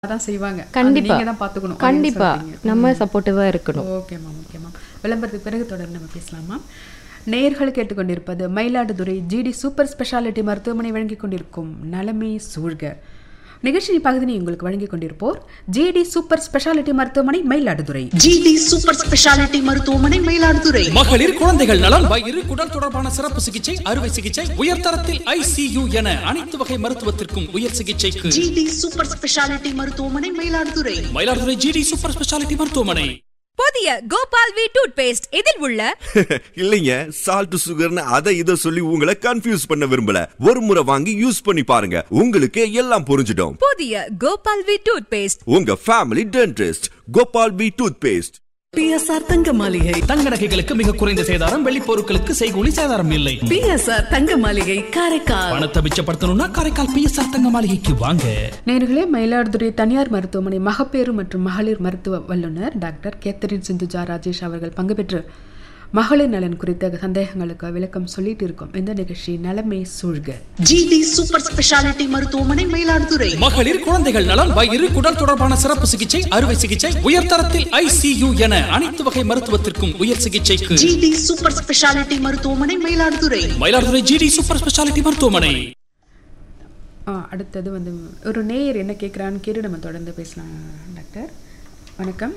தான் செய்வாங்க கண்டிப்பா. நீங்க தான் பாத்துக்கணும் கண்டிப்பா நம்ம சப்போர்ட்டிவா இருக்கணும் ஓகே மேம் ஓகே மேம் விளம்பரத்துக்கு பிறகு தொடர்ந்து நம்ம பேசலாமா நேயர்கள் கேட்டுக்கொண்டிருப்பது மயிலாடுதுறை ஜிடி சூப்பர் ஸ்பெஷாலிட்டி மருத்துவமனை வழங்கிக் கொண்டிருக்கும் நலமே சூழ்க நிகழ்ச்சி பகுதியை உங்களுக்கு வழங்கிக் கொண்டிருப்போர் ஜிடி சூப்பர் ஸ்பெஷாலிட்டி மருத்துவமனை மயிலாடுதுறை ஜிடி சூப்பர் ஸ்பெஷாலிட்டி மருத்துவமனை மயிலாடுதுறை மகளிர் குழந்தைகள் நலம் வயிறு குடல் தொடர்பான சிறப்பு சிகிச்சை அறுவை சிகிச்சை உயர்தரத்தில் ஐசியு என அனைத்து வகை மருத்துவத்திற்கும் உயர் சிகிச்சைக்கு ஜிடி சூப்பர் ஸ்பெஷாலிட்டி மருத்துவமனை Mayiladuthurai Mayiladuthurai GT super speciality மருத்துவமனை புதிய கோபால் வி டூத் பேஸ்ட் இதில் உள்ள இல்லைங்க சால்ட் சுகர்னு அதை இதை சொல்லி உங்களை கன்ஃபியூஸ் பண்ண விரும்பல ஒரு முறை வாங்கி யூஸ் பண்ணி பாருங்க உங்களுக்கு எல்லாம் புரிஞ்சிடும் புதிய கோபால் வி டூத் பேஸ்ட் உங்க family dentist Gopal B toothpaste BSR Thanga Maligai தங்க நகைகளுக்கு மிக குறைந்த சேதாரம் வெள்ளி பொருட்களுக்கு செய்கூலி சேதாரம் இல்லை பிஎஸ்ஆர் தங்க மாளிகை காரைக்கால் பணத்தை மிச்சப்படுத்தணும்னா காரைக்கால் பிஎஸ்ஆர் தங்க மாளிகைக்கு வாங்க நேர்களே மயிலாடுதுறை தனியார் மருத்துவமனை மகப்பேறு மற்றும் மகளிர் மருத்துவ வல்லுநர் டாக்டர் கேத்தரின் சிந்துஜா ராஜேஷ் அவர்கள் பங்கு பெற்று மகளிர் நலன் குறித்த சந்தேகங்களுக்கு விளக்கம் சொல்லிட்டு இருக்கோம் இந்த நிகழ்ச்சி நலமே சூழ்க ஜிடி சூப்பர் ஸ்பெஷாலிட்டி மருத்துவமனை மயிலாடுதுறை மகளிர் குழந்தைகள் நலம் வயிறு குடல் தொடர்பான சிறப்பு சிகிச்சை அறுவை சிகிச்சை உயர்தரத்தில் ஐசியு என அனைத்து வகை மருத்துவத்திற்கும் உயர் சிகிச்சைக்கு ஜிடி சூப்பர் ஸ்பெஷாலிட்டி மருத்துவமனை Mayiladuthurai Mayiladuthurai GT super speciality மருத்துவமனை ஆ, அடுத்தது வந்து ஒரு நேயர் என்ன கேட்குறான்னு கேட்டு நம்ம தொடர்ந்து பேசலாம் டாக்டர் வணக்கம்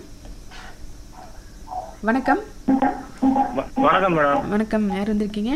வணக்கம் வ- வணக்கம் மேடம் வணக்கம் யார் வந்திருக்கீங்க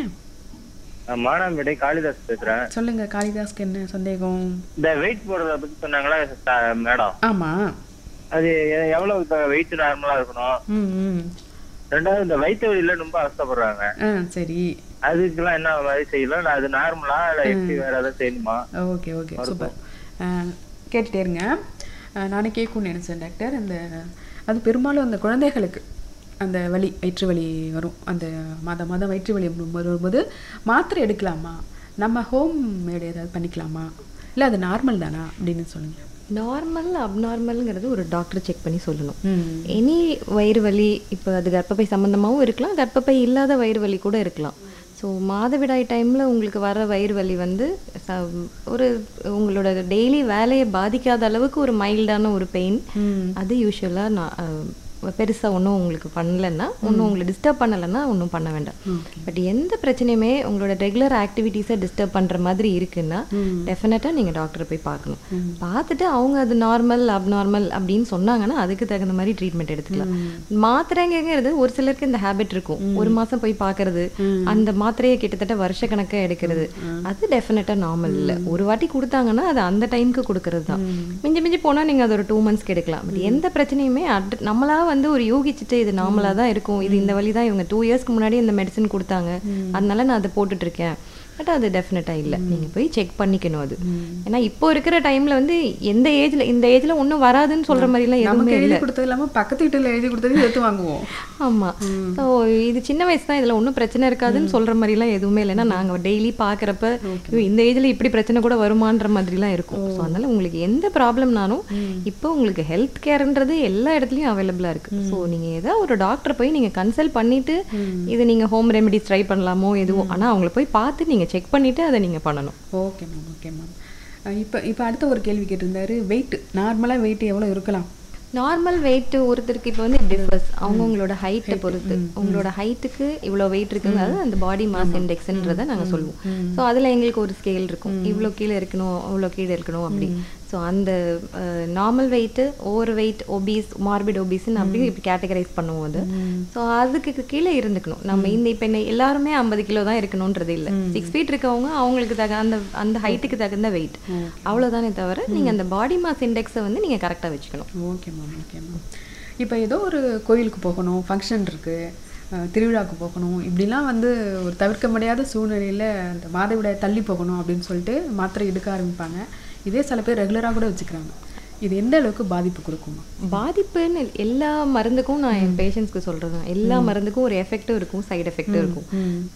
நான் மானாம்பேட்டை காளிதாஸ் பேசுறேன் சொல்லுங்க காளிதாஸ்க்கு என்ன சந்தேகம் இந்த வெயிட் போடுறத பத்தி சொன்னாங்களா ச- மேடம் ஆமா அது எ- எவ்வளவு வெயிட் நார்மலா இருக்கணும் ம் ம் ரெண்டாவது இந்த வயிற்று வலியில ரொம்ப அவஸ்தைப்படுறாங்க ஆ சரி அதுக்கெல்லாம் என்ன மாதிரி செய்யலாம் இல்ல அது நார்மலா இல்ல எப்படி வேற ஏதாவது செய்யணுமா ஓகே ஓகே சூப்பர் கேட்டுட்டே இருங்க ஆ, நானே கேட்கணும்னு நினச்சேன் டாக்டர் அந்த அது பெரும்பாலும் அந்த குழந்தைகளுக்கு அந்த வலி வயிற்று வலி வரும் அந்த மாதம் மாதம் வயிற்று வலி வரும்போது மாத்திரை எடுக்கலாமா நம்ம ஹோம் மேடு ஏதாவது பண்ணிக்கலாமா இல்லை அது நார்மல் தானா அப்படின்னு சொல்லுங்கள் நார்மல் அப்நார்மல்ங்கிறது ஒரு டாக்டர் செக் பண்ணி சொல்லணும் ம் எனி வயிறு வலி இப்போ அது கர்ப்பப்பை சம்மந்தமாகவும் இருக்கலாம் கர்ப்பப்பை இல்லாத வயிறு வலி கூட இருக்கலாம் ஸோ மாதவிடாய் டைமில் உங்களுக்கு வர வயிறு வலி வந்து ச- ஒரு உங்களோட டெய்லி வேலையை பாதிக்காத அளவுக்கு ஒரு மைல்டான ஒரு பெயின் அது யூஸ்வலாக நான் பெருசாக ஒன்றும் உங்களுக்கு பண்ணலைன்னா ஒன்றும் உங்களை டிஸ்டர்ப் பண்ணலைன்னா ஒன்றும் பண்ண வேண்டாம் பட் எந்த பிரச்சனையுமே உங்களோட ரெகுலர் ஆக்டிவிட்டீஸை டிஸ்டர்ப் பண்ணுற மாதிரி இருக்குன்னா டெஃபினட்டாக நீங்கள் டாக்டரை போய் பார்க்கணும் பார்த்துட்டு அவங்க அது நார்மல் அப்நார்மல் அப்படின்னு சொன்னாங்கன்னா அதுக்கு தகுந்த மாதிரி ட்ரீட்மெண்ட் எடுத்துக்கலாம் மாத்திரைங்கிறது ஒரு சிலருக்கு இந்த ஹேபிட் இருக்கும் ஒரு மாதம் போய் பார்க்கறது அந்த மாத்திரையை கிட்டத்தட்ட வருஷக்கணக்காக எடுக்கிறது அது டெஃபினட்டாக நார்மல் இல்லை ஒரு வாட்டி கொடுத்தாங்கன்னா அது அந்த டைமுக்கு கொடுக்கறது தான் மிஞ்சி மிஞ்சி போனால் நீங்கள் அது ஒரு டூ மந்த்ஸ்க்கு எடுக்கலாம் பட் எந்த பிரச்சனையுமே அட் நம்மளா வந்து ஒரு யூகிச்சுட்டு இது நார்மலாக தான் இருக்கும் இது இந்த வழி தான் இவங்க டூ இயர்ஸ்க்கு முன்னாடி இந்த மெடிசன் கொடுத்தாங்க அதனால நான் அதை போட்டுட்டு இருக்கேன் பட் அது டெஃபினட்டாக இல்லை நீங்கள் போய் செக் பண்ணிக்கணும் அது ஏன்னா இப்போ இருக்கிற டைமில் வந்து எந்த ஏஜ்ல இந்த ஏஜ்ல ஒன்றும் வராதுன்னு சொல்ற மாதிரிலாம் நமக்கு எதுவுமே எழுதி இல்லை கொடுத்தது இல்லாமல் பக்கத்து வீட்டில் எழுதி கொடுத்தது எடுத்து வாங்குவோம் ஆமா ஸோ இது சின்ன வயசு தான் இதில் ஒன்றும் பிரச்சனை இருக்காதுன்னு சொல்ற மாதிரிலாம் எதுவுமே இல்லைன்னா நாங்கள் டெய்லி பார்க்குறப்ப இந்த ஏஜ்ல இப்படி பிரச்சனை கூட வருமான்ற மாதிரிலாம் இருக்கும் ஸோ அதனால உங்களுக்கு எந்த ப்ராப்ளம்னாலும் இப்போ உங்களுக்கு ஹெல்த் கேர்ன்றது எல்லா இடத்துலையும் அவைலபிளாக இருக்கு ஸோ நீங்கள் ஏதாவது ஒரு டாக்டர் போய் நீங்கள் கன்சல்ட் பண்ணிட்டு இது நீங்கள் ஹோம் ரெமெடிஸ் ட்ரை பண்ணலாமோ எதுவோ ஆனால் அவங்கள போய் பார்த்து நீங்கள் செக் பண்ணிட்டு அதை நீங்கள் பண்ணணும் ஓகே மேம் ஓகே மேம் இப்போ இப்போ அடுத்த ஒரு கேள்வி கேட்டிருந்தாரு வெயிட் நார்மலாக வெயிட் எவ்வளோ இருக்கலாம் நார்மல் வெயிட் ஒருத்தருக்கு இப்போ வந்து டிஃபர்ஸ் அவங்கவுங்களோட ஹைட்டை பொறுத்து உங்களோட ஹைட்டுக்கு இவ்வளோ வெயிட் இருக்குங்கிறது அந்த பாடி மாஸ் இண்டெக்ஸ்ன்றதை நாங்கள் சொல்லுவோம் ஸோ அதில் எங்களுக்கு ஒரு ஸ்கேல் இருக்கும் இவ்வளோ கீழே இருக்கணும் அவ்வளோ கீழே இருக்கணும் அப்படி ஸோ அந்த normal weight over weight obese morbid ஒபீஸ்ன்னு அப்படி இப்படி கேட்டகரைஸ் பண்ணுவோம் அது ஸோ அதுக்கு கீழே இருந்துக்கணும் நம்ம இந்த இப்போ என்ன எல்லாருமே ஐம்பது கிலோ தான் இருக்கணுன்றது இல்லை சிக்ஸ் ஃபீட் இருக்கவங்க அவங்களுக்கு தக அந்த அந்த ஹைட்டுக்கு தகுந்த வெயிட் அவ்வளோதானே தவிர நீங்கள் அந்த பாடி மாஸ் இண்டெக்ஸை வந்து நீங்கள் கரெக்டாக வச்சுக்கணும் ஓகே மேம் ஓகே மேம் இப்போ ஏதோ ஒரு கோயிலுக்கு போகணும் ஃபங்க்ஷன் இருக்குது திருவிழாவுக்கு போகணும் இப்படிலாம் வந்து ஒரு தவிர்க்க முடியாத சூழ்நிலையில் அந்த மாதவிடாய் தள்ளி போகணும் அப்படின்னு சொல்லிட்டு மாத்திரை எடுக்க ஆரம்பிப்பாங்க இதே சில பேர் ரெகுலராக கூட வச்சுக்கிறாங்க இது எந்த அளவுக்கு பாதிப்பு கொடுக்குமா பாதிப்புன்னு இல்ல. எல்லா மருந்துக்கும் நான் என் பேஷண்ட்ஸ்க்கு சொல்கிறது தான் எல்லா மருந்துக்கும் ஒரு எஃபெக்ட்டும் இருக்கும் சைடு எஃபெக்ட்டும் இருக்கும்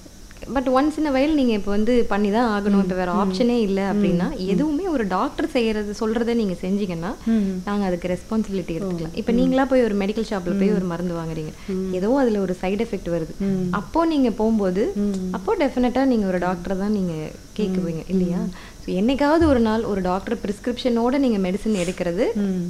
பட் ஒன்ஸ் இன் வயல் நீங்கள் இப்போ வந்து பண்ணி தான் ஆகணும் இப்போ வேறு ஆப்ஷனே இல்லை அப்படின்னா எதுவுமே ஒரு டாக்டர் செய்யறது சொல்கிறத நீங்கள் செஞ்சீங்கன்னா நாங்கள் அதுக்கு ரெஸ்பான்சிபிலிட்டி எடுத்துக்கலாம் இப்போ நீங்களா போய் ஒரு மெடிக்கல் ஷாப்பில் போய் ஒரு மருந்து வாங்குறீங்க ஏதோ அதில் ஒரு சைடு எஃபெக்ட் வருது அப்போ நீங்கள் போகும்போது அப்போ டெஃபினட்டாக நீங்கள் ஒரு டாக்டரை தான் நீங்கள் கேட்குவீங்க இல்லையா ஸோ என்னைக்காவது ஒரு நாள் ஒரு டாக்டர் ப்ரிஸ்கிரிப்ஷனோட நீங்கள் மெடிசன் எடுக்கிறது